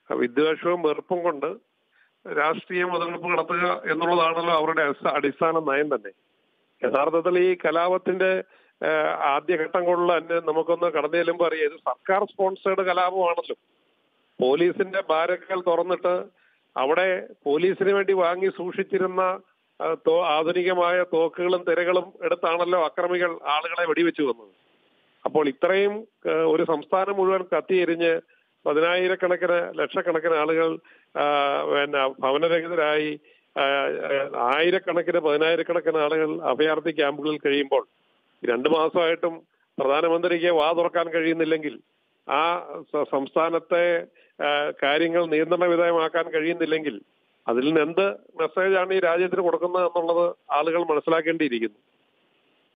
വിദ്വേഷവും വെറുപ്പും കൊണ്ട് രാഷ്ട്രീയ മുതലെടുപ്പ് നടത്തുക എന്നുള്ളതാണല്ലോ അവരുടെ അടിസ്ഥ- അടിസ്ഥാന നയം തന്നെ യഥാർത്ഥത്തിൽ ഈ കലാപത്തിന്റെ ഏഹ്, ആദ്യഘട്ടം കൊണ്ട് തന്നെ നമുക്കൊന്ന് കടന്നു ചെല്ലുമ്പോൾ അറിയാം ഇത് സർക്കാർ സ്പോൺസേഡ് കലാപമാണല്ലോ പോലീസിന്റെ ബാരക്കുകൾ തുറന്നിട്ട് അവിടെ പോലീസിന് വേണ്ടി വാങ്ങി സൂക്ഷിച്ചിരുന്ന ആ, തോ- ആധുനികമായ തോക്കുകളും തിരകളും എടുത്താണല്ലോ അക്രമികൾ ആളുകളെ വെടിവെച്ചു വന്നത് അപ്പോൾ ഇത്രയും ആ, ഒരു സംസ്ഥാനം മുഴുവൻ കത്തിയെരിഞ്ഞ് പതിനായിരക്കണക്കിന് ലക്ഷക്കണക്കിന് ആളുകൾ ആ, പിന്നെ ഭവനരഹിതരായി ആ, ആയിരക്കണക്കിന് പതിനായിരക്കണക്കിന് ആളുകൾ അഭയാർത്ഥി ക്യാമ്പുകളിൽ കഴിയുമ്പോൾ രണ്ടു മാസമായിട്ടും പ്രധാനമന്ത്രിക്ക് വാ തുറക്കാൻ കഴിയുന്നില്ലെങ്കിൽ ആ സ- സംസ്ഥാനത്തെ ആ, കാര്യങ്ങൾ നിയന്ത്രണ വിധേയമാക്കാൻ കഴിയുന്നില്ലെങ്കിൽ അതിൽ നിന്ന് എന്ത് മെസ്സേജാണ് ഈ രാജ്യത്തിന് കൊടുക്കുന്നത് എന്നുള്ളത് ആളുകൾ മനസ്സിലാക്കേണ്ടിയിരിക്കുന്നു